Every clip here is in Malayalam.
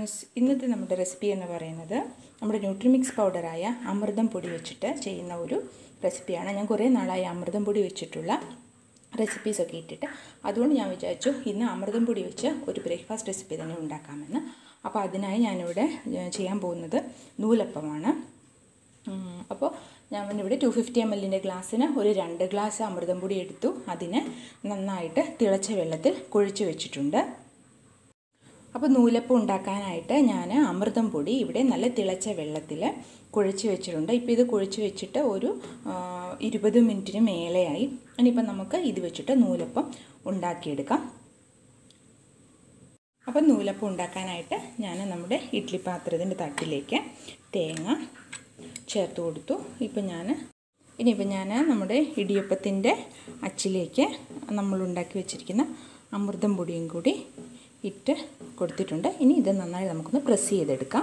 ഫ്രണ്ട്സ് ഇന്നത്തെ നമ്മുടെ റെസിപ്പി എന്ന് പറയുന്നത് നമ്മുടെ ന്യൂട്രിമിക്സ് പൗഡറായ അമൃതം പൊടി വെച്ചിട്ട് ചെയ്യുന്ന ഒരു റെസിപ്പിയാണ് ഞാൻ കുറേ നാളായി അമൃതം പൊടി വെച്ചിട്ടുള്ള റെസിപ്പീസൊക്കെ ഇട്ടിട്ട് അതുകൊണ്ട് ഞാൻ വിചാരിച്ചു ഇന്ന് അമൃതം പൊടി വെച്ച് ഒരു ബ്രേക്ക്ഫാസ്റ്റ് റെസിപ്പി തന്നെ ഉണ്ടാക്കാമെന്ന് അപ്പോൾ അതിനായി ഞാനിവിടെ ചെയ്യാൻ പോകുന്നത് നൂലപ്പമാണ് അപ്പോൾ ഞാൻ ഇവിടെ ടു ഫിഫ്റ്റി എം എല്ലിൻ്റെ ഗ്ലാസ്സിന് ഒരു രണ്ട് ഗ്ലാസ് അമൃതം പൊടി എടുത്തു അതിനെ നന്നായിട്ട് തിളച്ച വെള്ളത്തിൽ കുഴിച്ച് വെച്ചിട്ടുണ്ട് അപ്പോൾ നൂലപ്പം ഉണ്ടാക്കാനായിട്ട് ഞാൻ അമൃതം പൊടി ഇവിടെ നല്ല തിളച്ച വെള്ളത്തിൽ കുഴച്ച് വെച്ചിട്ടുണ്ട് ഇപ്പോൾ ഇത് കുഴച്ച് വെച്ചിട്ട് ഒരു ഇരുപത് മിനിറ്റിന് മേലെയായി ഇനിയിപ്പോൾ നമുക്ക് ഇത് വെച്ചിട്ട് നൂലപ്പം ഉണ്ടാക്കിയെടുക്കാം അപ്പം നൂലപ്പം ഉണ്ടാക്കാനായിട്ട് ഞാൻ നമ്മുടെ ഇഡ്ഡലി പാത്രത്തിൻ്റെ തട്ടിലേക്ക് തേങ്ങ ചേർത്ത് കൊടുത്തു ഇപ്പം ഞാൻ ഇനിയിപ്പോൾ ഞാൻ നമ്മുടെ ഇടിയപ്പത്തിൻ്റെ അച്ചിലേക്ക് നമ്മൾ ഉണ്ടാക്കി വെച്ചിരിക്കുന്ന അമൃതം പൊടിയും കൂടി ഇട്ട് കൊടുത്തിട്ടുണ്ട് ഇനി ഇത് നന്നായി നമുക്കൊന്ന് പ്രസ് ചെയ്തെടുക്കാം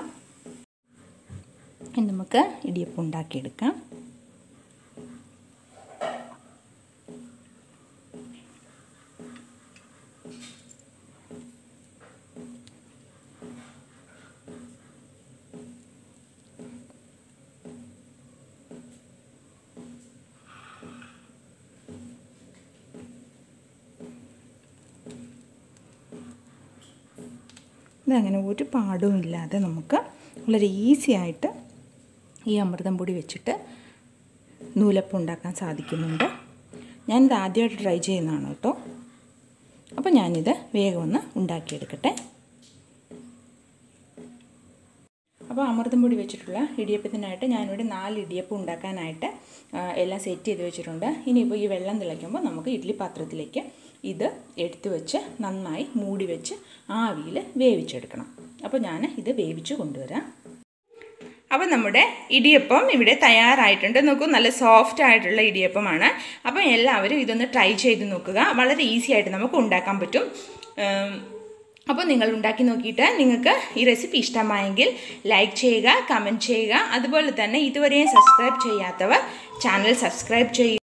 ഇനി നമുക്ക് ഇടിയപ്പം ഉണ്ടാക്കിയെടുക്കാം ഇതങ്ങനെ ഒരു പാടും ഇല്ലാതെ നമുക്ക് വളരെ ഈസി ആയിട്ട് ഈ അമൃതം പൊടി വെച്ചിട്ട് നൂലപ്പം ഉണ്ടാക്കാൻ സാധിക്കുന്നുണ്ട് ഞാനിത് ആദ്യമായിട്ട് ട്രൈ ചെയ്യുന്നതാണ് കേട്ടോ അപ്പോൾ ഞാനിത് വേഗം ഒന്ന് ഉണ്ടാക്കിയെടുക്കട്ടെ അപ്പോൾ അമൃതം പൊടി വെച്ചിട്ടുള്ള ഇടിയപ്പത്തിനായിട്ട് ഞാനിവിടെ നാല് ഇടിയപ്പം ഉണ്ടാക്കാനായിട്ട് എല്ലാം സെറ്റ് ചെയ്ത് വെച്ചിട്ടുണ്ട് ഇനിയിപ്പോൾ ഈ വെള്ളം തിളയ്ക്കുമ്പോൾ നമുക്ക് ഇഡ്ഡലി പാത്രത്തിലേക്ക് ഇത് എടുത്തു വെച്ച് നന്നായി മൂടി വെച്ച് ആവിയിൽ വേവിച്ചെടുക്കണം അപ്പോൾ ഞാൻ ഇത് വേവിച്ച് കൊണ്ടുവരാം അപ്പോൾ നമ്മുടെ ഇടിയപ്പം ഇവിടെ തയ്യാറായിട്ടുണ്ട് നോക്കൂ നല്ല സോഫ്റ്റ് ആയിട്ടുള്ള ഇടിയപ്പമാണ് അപ്പോൾ എല്ലാവരും ഇതൊന്ന് ട്രൈ ചെയ്ത് നോക്കുക വളരെ ഈസി ആയിട്ട് നമുക്ക് ഉണ്ടാക്കാൻ പറ്റും അപ്പോൾ നിങ്ങൾ ഉണ്ടാക്കി നോക്കിയിട്ട് നിങ്ങൾക്ക് ഈ റെസിപ്പി ഇഷ്ടമായെങ്കിൽ ലൈക്ക് ചെയ്യുക കമൻറ്റ് ചെയ്യുക അതുപോലെ തന്നെ ഇതുവരെയും സബ്സ്ക്രൈബ് ചെയ്യാത്തവർ ചാനൽ സബ്സ്ക്രൈബ് ചെയ്യുക